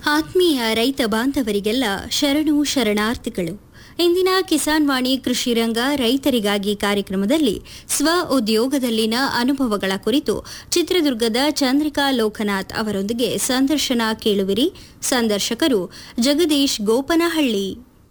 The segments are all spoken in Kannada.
ಆತ್ಮೀಯ ರೈತ ಬಾಂಧವರಿಗೆಲ್ಲ ಶರಣು ಶರಣಾರ್ಥಿಗಳು ಇಂದಿನ ಕಿಸಾನ್ ವಾಣಿ ಕೃಷಿ ರಂಗ ರೈತರಿಗಾಗಿ ಕಾರ್ಯಕ್ರಮದಲ್ಲಿ ಸ್ವ ಉದ್ಯೋಗದಲ್ಲಿನ ಅನುಭವಗಳ ಕುರಿತು ಚಿತ್ರದುರ್ಗದ ಚಂದ್ರಿಕಾ ಲೋಕನಾಥ್ ಅವರೊಂದಿಗೆ ಸಂದರ್ಶನ ಕೇಳುವಿರಿ ಸಂದರ್ಶಕರು ಜಗದೀಶ್ ಗೋಪನಹಳ್ಳಿ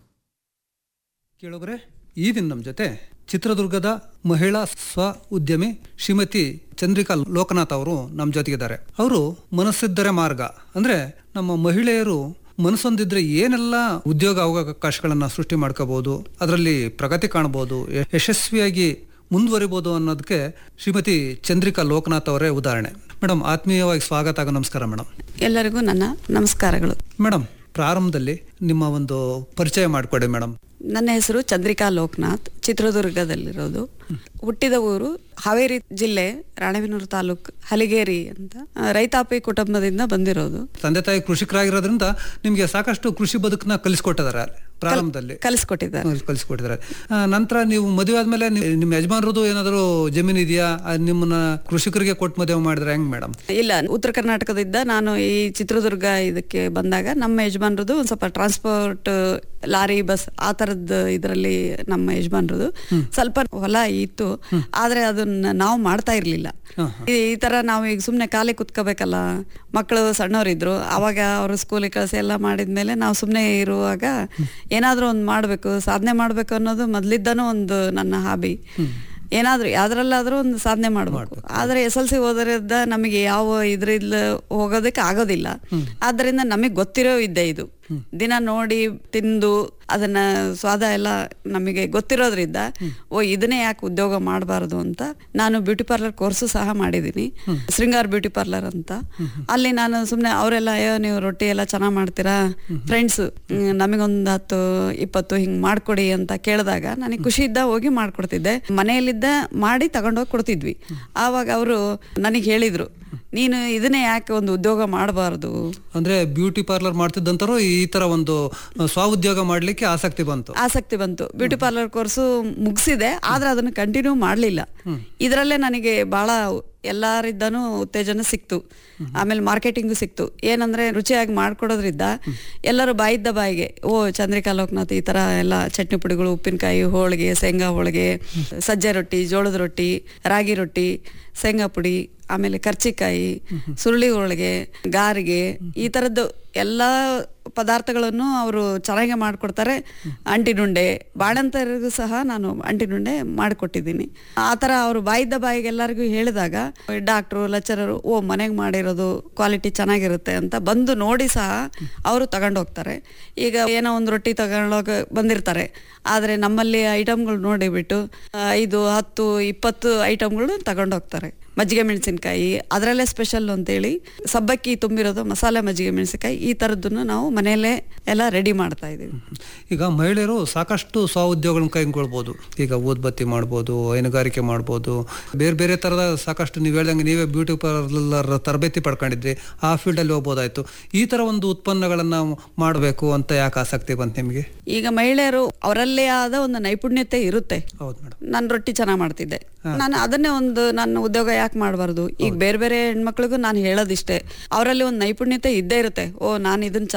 ಕೇಳುಗರೆ ಈ ದಿನ ನಮ್ಮ ಜೊತೆ ಚಿತ್ರದುರ್ಗದ ಮಹಿಳಾ ಸ್ವ ಉದ್ಯಮಿ ಶ್ರೀಮತಿ ಚಂದ್ರಿಕಾ ಲೋಕನಾಥ್ ಅವರು ನಮ್ಮ ಜೊತೆಗಿದ್ದಾರೆ ಅವರು ಮನಸ್ಸಿದ್ದರೆ ಮಾರ್ಗ ಅಂದ್ರೆ ನಮ್ಮ ಮಹಿಳೆಯರು ಮನಸ್ಸೊಂದಿದ್ರೆ ಏನೆಲ್ಲ ಉದ್ಯೋಗ ಅವಕಾಶಗಳನ್ನ ಸೃಷ್ಟಿ ಮಾಡ್ಕೋಬಹುದು ಅದರಲ್ಲಿ ಪ್ರಗತಿ ಕಾಣಬಹುದು ಯ- ಯಶಸ್ವಿಯಾಗಿ ಮುಂದುವರಿಬಹುದು ಅನ್ನೋದಕ್ಕೆ ಶ್ರೀಮತಿ ಚಂದ್ರಿಕಾ ಲೋಕನಾಥ್ ಅವರೇ ಉದಾಹರಣೆ ಮೇಡಮ್ ಆತ್ಮೀಯವಾಗಿ ಸ್ವಾಗತ ಹಾಗೂ ನಮಸ್ಕಾರ ಮೇಡಮ್ ಎಲ್ಲರಿಗೂ ನನ್ನ ನಮಸ್ಕಾರಗಳು ಮೇಡಮ್ ಪ್ರಾರಂಭದಲ್ಲಿ ನಿಮ್ಮ ಒಂದು ಪರಿಚಯ ಮಾಡಿಕೊಡಿ ಮೇಡಮ್ ನನ್ನ ಹೆಸರು ಚಂದ್ರಿಕಾ ಲೋಕನಾಥ್ ಚಿತ್ರದುರ್ಗದಲ್ಲಿರೋದು ಹುಟ್ಟಿದ ಊರು ಹಾವೇರಿ ಜಿಲ್ಲೆ ರಾಣೆಬೆನ್ನೂರು ತಾಲೂಕ್ ಹಲಿಗೇರಿ ಅಂತ ಆ, ರೈತಾಪಿ ಕುಟುಂಬದಿಂದ ಬಂದಿರೋದು ತಂದೆ ತಾಯಿ ಕೃಷಿಕರಾಗಿರೋದ್ರಿಂದ ನಿಮ್ಗೆ ಸಾಕಷ್ಟು ಕೃಷಿ ಬದುಕನ್ನ ಕಲಿಸ್ಕೊಟ್ಟಿದ್ದಾರೆ ಪ್ರಾರಂಭದಲ್ಲಿ ಕಲಿಸ್ಕೊಟ್ಟಿದ್ದಾರೆ ಕಲಿಸ್ಕೊಟ್ಟಿದ್ದಾರೆ ಆ, ನಂತರ ನೀವು ಮದುವೆ ಆದ್ಮೇಲೆ ನೀವು- ನಿಮ್ಮ ಯಜಮಾನ್ರದ್ದು ಏನಾದರೂ ಜಮೀನ್ ಇದೆಯಾ ಅದ್ ನಿಮ್ಮನ್ನ ಕೃಷಿಕರಿಗೆ ಕೊಟ್ಟು ಮದುವೆ ಮಾಡಿದ್ರೆ ಹೆಂಗ್ ಮೇಡಮ್ ಇಲ್ಲ ಉತ್ತರ ಕರ್ನಾಟಕದಿಂದ ನಾನು ಈ ಚಿತ್ರದುರ್ಗ ಇದಕ್ಕೆ ಬಂದಾಗ ನಮ್ಮ ಯಜಮಾನ್ರದ್ದು ಒಂದ್ ಸ್ವಲ್ಪ ಟ್ರಾನ್ಸ್ಪೋರ್ಟ್ ಲಾರಿ ಬಸ್ ಆ ತರದ್ ಇದರಲ್ಲಿ ನಮ್ಮ ಯಜಮಾನ್ರದ್ದು ಸ್ವಲ್ಪ ಹೊಲ ಇತ್ತು ಆದ್ರೆ ಅದನ್ನ ನಾವು ಮಾಡ್ತಾ ಇರ್ಲಿಲ್ಲ ಈ ಈ ತರ ನಾವು ಈಗ ಸುಮ್ನೆ ಖಾಲಿ ಕುತ್ಕೋಬೇಕಲ್ಲ ಮಕ್ಕಳು ಸಣ್ಣವರಿದ್ರು ಅವಾಗ ಅವರು ಸ್ಕೂಲಿಗೆ ಕಳಿಸಿ ಎಲ್ಲ ಮಾಡಿದ್ಮೇಲೆ ನಾವು ಸುಮ್ನೆ ಇರುವಾಗ ಏನಾದ್ರೂ ಒಂದು ಮಾಡ್ಬೇಕು ಸಾಧನೆ ಮಾಡ್ಬೇಕು ಅನ್ನೋದು ಮೊದ್ಲಿದ್ದಾನು ಒಂದು ನನ್ನ ಹಾಬಿ ಏನಾದ್ರೂ ಯಾವ್ದ್ರಲ್ಲಾದ್ರೂ ಒಂದು ಸಾಧನೆ ಮಾಡ್ಬೇಕು ಆದ್ರೆ ಎಸ್ ಎಲ್ ಸಿ ಓದೋದ್ರಿಂದ ನಮಗೆ ಯಾವ ಇದ್ರಿಲ್ಲ ಹೋಗೋದಕ್ಕೆ ಆಗೋದಿಲ್ಲ ಆದ್ರಿಂದ ನಮಗೆ ಗೊತ್ತಿರೋ ವಿದ್ಯೆ ಇದು ದಿನ ನೋಡಿ ತಿಂದು ಅದನ್ನ ಸ್ವಾದ ಎಲ್ಲ ನಮಗೆ ಗೊತ್ತಿರೋದ್ರಿಂದ ಓ ಇದನ್ನೇ ಯಾಕೆ ಉದ್ಯೋಗ ಮಾಡಬಾರದು ಅಂತ ನಾನು ಬ್ಯೂಟಿ ಪಾರ್ಲರ್ ಕೋರ್ಸು ಸಹ ಮಾಡಿದ್ದೀನಿ ಶೃಂಗಾರ್ ಬ್ಯೂಟಿ ಪಾರ್ಲರ್ ಅಂತ ಅಲ್ಲಿ ನಾನು ಸುಮ್ಮನೆ ಅವರೆಲ್ಲ ಅಯ್ಯೋ ನೀವು ರೊಟ್ಟಿ ಎಲ್ಲ ಚೆನ್ನಾಗಿ ಮಾಡ್ತೀರಾ ಫ್ರೆಂಡ್ಸ್ ನಮಗೊಂದು ಹತ್ತು ಇಪ್ಪತ್ತು ಹಿಂಗ್ ಮಾಡ್ಕೊಡಿ ಅಂತ ಕೇಳಿದಾಗ ನನಗೆ ಖುಷಿಯಿಂದ ಹೋಗಿ ಮಾಡ್ಕೊಡ್ತಿದ್ದೆ ಮನೆಯಲ್ಲಿದ್ದ ಮಾಡಿ ತಗೊಂಡೋಗಿ ಕೊಡ್ತಿದ್ವಿ ಆವಾಗ ಅವರು ನನಗೆ ಹೇಳಿದ್ರು ನೀನು ಇದನ್ನೇ ಯಾಕೆ ಒಂದು ಉದ್ಯೋಗ ಮಾಡಬಾರ್ದು ಅಂದ್ರೆ ಬ್ಯೂಟಿ ಪಾರ್ಲರ್ ಮಾಡ್ತಿದ್ದಂತರು ಈ ತರ ಒಂದು ಆ, ಸ್ವ ಉದ್ಯೋಗ ಮಾಡ್ಲಿಕ್ಕೆ ಆಸಕ್ತಿ ಬಂತು ಆಸಕ್ತಿ ಬಂತು ಬ್ಯೂಟಿ ಪಾರ್ಲರ್ ಕೋರ್ಸು ಮುಗಿಸಿದೆ ಆದ್ರೆ ಅದನ್ನ ಕಂಟಿನ್ಯೂ ಮಾಡಲಿಲ್ಲ ಇದರಲ್ಲೇ ನನಗೆ ಬಹಳ ಎಲ್ಲಾರಿದ್ದಾನು ಉತ್ತೇಜನ ಸಿಕ್ತು ಆಮೇಲೆ ಮಾರ್ಕೆಟಿಂಗು ಸಿಕ್ತು ಏನಂದ್ರೆ ರುಚಿಯಾಗಿ ಮಾಡ್ಕೊಡೋದ್ರಿಂದ ಎಲ್ಲರೂ ಬಾಯಿದ್ದ ಬಾಯಿಗೆ ಓ ಚಂದ್ರಿಕಾ ಲೋಕನಾಥ್ ಈ ತರ ಎಲ್ಲ ಚಟ್ನಿ ಪುಡಿಗಳು ಉಪ್ಪಿನಕಾಯಿ ಹೋಳಿಗೆ ಶೇಂಗಾ ಹೋಳಿಗೆ ಸಜ್ಜೆ ರೊಟ್ಟಿ ಜೋಳದ ರೊಟ್ಟಿ ರಾಗಿ ರೊಟ್ಟಿ ಶೇಂಗಾ ಪುಡಿ ಆಮೇಲೆ ಕರ್ಚಿಕಾಯಿ ಸುರುಳಿ ಹೋಳಿಗೆ ಗಾರಿಗೆ ಈ ತರದ್ದು ಎಲ್ಲಾ ಪದಾರ್ಥಗಳನ್ನು ಅವರು ಚೆನ್ನಾಗಿ ಮಾಡ್ಕೊಡ್ತಾರೆ ಅಂಟಿನುಂಡೆ ಬಾಣಂತರಿಗೂ ಸಹ ನಾನು ಅಂಟಿನುಂಡೆ ಮಾಡಿಕೊಟ್ಟಿದ್ದೀನಿ ಆ ಥರ ಅವರು ಬಾಯಿದ್ದ ಬಾಯಿಗೆ ಎಲ್ಲರಿಗೂ ಹೇಳಿದಾಗ ಡಾಕ್ಟ್ರು ಲೆಕ್ಚರರು ಓ ಮನೆಗೆ ಮಾಡಿರೋದು ಕ್ವಾಲಿಟಿ ಚೆನ್ನಾಗಿರುತ್ತೆ ಅಂತ ಬಂದು ನೋಡಿ ಸಹ ಅವರು ತಗೊಂಡು ಹೋಗ್ತಾರೆ ಈಗ ಏನೋ ಒಂದು ರೊಟ್ಟಿ ತಗೊಂಡೋಗ ಬಂದಿರ್ತಾರೆ ಆದರೆ ನಮ್ಮಲ್ಲಿ ಐಟಮ್ಗಳು ನೋಡಿಬಿಟ್ಟು ಆ, ಐದು ಹತ್ತು ಇಪ್ಪತ್ತು ಐಟಮ್ಗಳು ತಗೊಂಡು ಹೋಗ್ತಾರೆ ಮಜ್ಜಿಗೆ ಮೆಣಸಿನ್ಕಾಯಿ ಅದರಲ್ಲೇ ಸ್ಪೆಷಲ್ ಅಂತೇಳಿ ಸಬ್ಬಕ್ಕಿ ತುಂಬಿರೋದು ಮಸಾಲೆ ಮಜ್ಜಿಗೆ ಮೆಣಸಿನಕಾಯಿ ಈ ಥರದ್ದನ್ನು ನಾವು ಮನೆಯಲ್ಲೇ ಎಲ್ಲ ರೆಡಿ ಮಾಡ್ತಾ ಇದ್ದೀವಿ ಈಗ ಮಹಿಳೆಯರು ಸಾಕಷ್ಟು ಸ್ವ ಉದ್ಯೋಗಗಳನ್ನ ಕೈಗೊಳ್ಬೋದು ಈಗ ಊದ್ಬತ್ತಿ ಮಾಡ್ಬೋದು ಹೈನುಗಾರಿಕೆ ಮಾಡ್ಬೋದು ಬೇರೆ ಬೇರೆ ತರದ ಸಾಕಷ್ಟು ನೀವು ಹೇಳ್ದಂಗೆ ನೀವೇ ಬ್ಯೂಟಿ ಪಾರ್ಲರ್ ತರಬೇತಿ ಪಡ್ಕೊಂಡಿದ್ರಿ ಆ ಫೀಲ್ಡಲ್ಲಿ ಹೋಗ್ಬೋದಾಯ್ತು ಈ ತರ ಒಂದು ಉತ್ಪನ್ನಗಳನ್ನ ಮಾಡಬೇಕು ಅಂತ ಯಾಕೆ ಆಸಕ್ತಿ ಬಂತು ನಿಮಗೆ ಈಗ ಮಹಿಳೆಯರು ಅವರಲ್ಲೇ ಆದ ಒಂದು ನೈಪುಣ್ಯತೆ ಇರುತ್ತೆ ಹೌದು ಮೇಡಮ್ ನಾನು ರೊಟ್ಟಿ ಚೆನ್ನಾಗಿ ಮಾಡ್ತಿದ್ದೆ ನಾನು ಅದನ್ನೇ ಒಂದು ನನ್ನ ಉದ್ಯೋಗ ಯಾಕೆ ಮಾಡಬಾರ್ದು ಈಗ ಬೇರೆ ಬೇರೆ ಹೆಣ್ಮಕ್ಳಿಗೂ ನಾನು ಹೇಳೋದಿಷ್ಟೇ ಅವರಲ್ಲಿ ಒಂದು ನೈಪುಣ್ಯತೆ ಇದ್ದೇ ಇರುತ್ತೆ ಓ ನಾನು ಇದನ್ನ